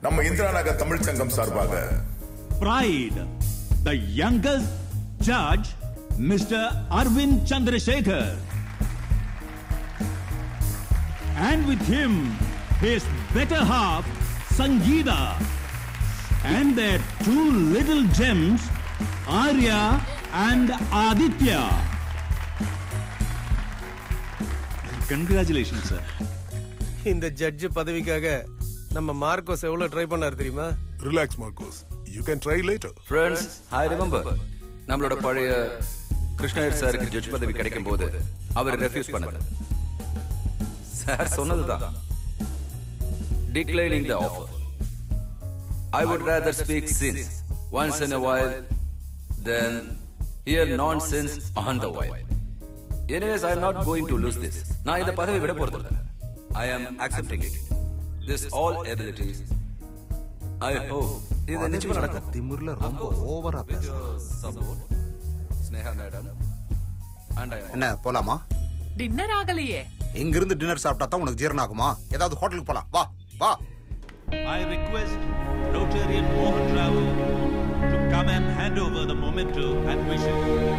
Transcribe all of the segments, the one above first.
நம்ம இந்திரா நகர் தமிழ் சங்கம் சார்பாக Pride, the youngest judge, Mr. Arvind Chandrasekhar. And with him, his better half, Sangeeta. And their two little gems, Arya and Aditya. Congratulations, sir. இந்த judge பதவிக்காக நம்ம Marcos எவ்வளவு try பண்ணாரு தெரியுமா relax Marcos you can try later friends I remember நம்மளோட பழைய கிருஷ்ணயர் சாருக்கு judge பதவி கிடைக்கும் போது அவர் ரெஃப்யூஸ் பண்ணார் சார் சொன்னதுதான் declining the offer I would rather speak since once in a while then hear nonsense on the while anyways I am not going to lose this நான் இந்த பதவி விட போறது I am accepting it this all abilities I hope இது நிச்சயமா நடக்கும் திமிர்ல ரொம்ப ஓவரா பேச support, Sneha madam, and I என்ன போலாமா டின்னர் ஆகலையே இங்க இருந்து டின்னர் சாப்பிட்டா தான் உனக்கு ஜீரணம் ஆகுமா ஏதாவது ஹோட்டலுக்கு போலாம் வா வா I request Rotarian Mohan Rao to come and hand over the memento and wishes.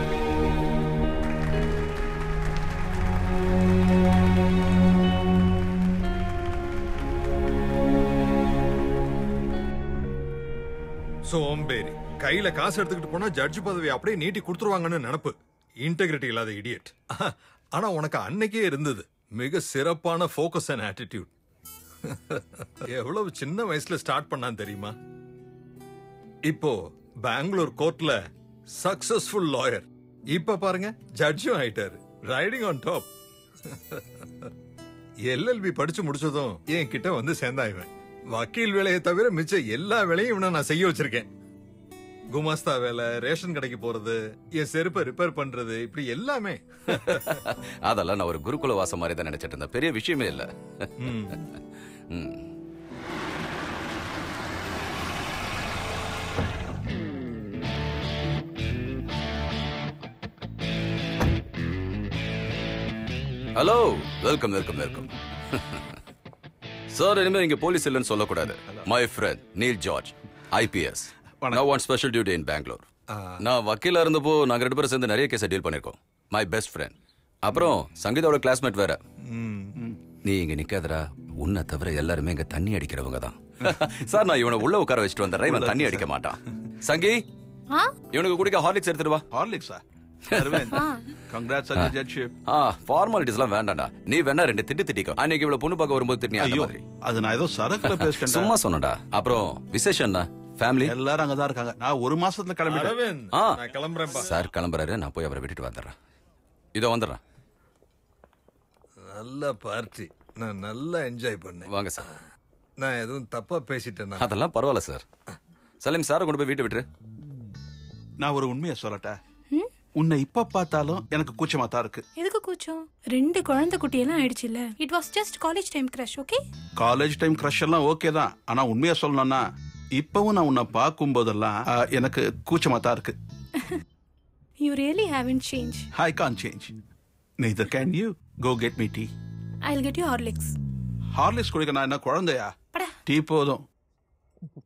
சோம்பேறி கையில காசு எடுத்துக்கிட்டு போனா ஜட்ஜ் பதவி அப்படியே நீட்டி கொடுத்துருவாங்கன்னு நினப்பு இன்டெகிரிட்டி இல்லாத இடியட் ஆனா உனக்கு அன்னைக்கே இருந்தது மிக சிறப்பான ஃபோக்கஸ் அண்ட் ஆட்டிடியூட் எவ்வளவு சின்ன வயசுல ஸ்டார்ட் பண்ணான் தெரியுமா இப்போ பெங்களூர் கோர்ட்ல சக்சஸ்ஃபுல் லாயர் இப்ப பாருங்க ஜட்ஜும் ஆயிட்டாரு ரைடிங் ஆன் டாப் எல்எல்பி படிச்சு முடிச்சதும் என் கிட்ட வந்து சேர்ந்தாய்வன் வக்கீல் வேலையை தவிர மிச்ச எல்லா வேலையும் இவனை நான் செய்ய வச்சிருக்கேன் குமாஸ்தா வேலை ரேஷன் கடைக்கு போறது என் செருப்பை ரிப்பேர் பண்றது இப்படி எல்லாமே அதெல்லாம் நான் ஒரு குருகுல வாசம் மாதிரி தான் நினைச்சிட்டு இருந்தேன் பெரிய விஷயமே இல்ல ம். Hello welcome welcome welcome sir இனிமே இங்க போலீஸ் இல்லைன்னு சொல்லக்கூடாது my friend Neil George IPS நான் on special duty in Bangalore நான் வக்கீலா இருந்தப்போ நாங்க ரெண்டு பேரும் சேர்ந்து நிறைய கேஸை டீல் பண்ணிருக்கோம் மை பெஸ்ட் ஃப்ரெண்ட் அப்புறம் சங்கீதாவோட கிளாஸ்மேட் வேற நீ இங்க நிக்காதடா உன்னை தவிர எல்லாருமே இங்க தண்ணி அடிக்கிறவங்க தான் சார் நான் இவனை உள்ள உட்கார வச்சுட்டு வந்துடுறேன் இவன் தண்ணி அடிக்க மாட்டான் சங்கி இவனுக்கு குடிக்க ஹார்லிக்ஸ் எடுத்துட்டு வா ஹார்லிக்ஸா அரவிந்த் கங்க்ராட்ஸ் ஆன் ஜட்ஜிப் ஆ ஃபார்மாலிட்டிஸ்லாம் வேண்டாம்டா நீ வேணா ரெண்டு திட்டு திட்டிக்கோ அன்னைக்கு இவ்வளவு பொண்ணு பார்க்க வரும்போது திட்டினியா அந்த ஐயோ மாதிரி அது நான் ஏதோ சரக்குல பேசிட்டேன் சும்மா சொன்னடா அப்புறம் விசேஷம் ஃபேமிலி எல்லாரும் அங்கதான் இருக்காங்க நான் ஒரு மாசத்துல கிளம்பிட்டேன் அரவிந்த் ஆ. நான் கிளம்புறேன்ப்பா சார் கிளம்புறாரு நான் போய் அவரை விட்டுட்டு வந்துடுறேன் இதோ வந்துடுறேன் நல்ல பார்ட்டி நான் நல்லா என்ஜாய் பண்ணேன் வாங்க சார் நான் எதுவும் தப்பா பேசிட்டேன்னா அதெல்லாம் பரவாயில்ல சார் சலீம் சாரை கொண்டு போய் வீட்டை விட்டுரு நான் ஒரு உண்மையை சொல்லட்டா உன்னை இப்ப பார்த்தாலும் எனக்கு கூச்சமா தான் இருக்கு எதுக்கு கூச்சம் ரெண்டு குழந்தை குட்டியெல்லாம் ஆயிடுச்சுல்ல it was just college time crush okay college time crush எல்லாம் ஓகே தான் ஆனா உண்மையா சொல்லணும்னா இப்பவும் நான் உன்னை பார்க்கும் போதெல்லாம் ஆ, எனக்கு கூச்சமா தான் இருக்கு you really haven't change I can't change neither can you go get me tea I will get you Horlicks Horlicks குடிக்க நான் என்ன குழந்தையா படா டீ போதும்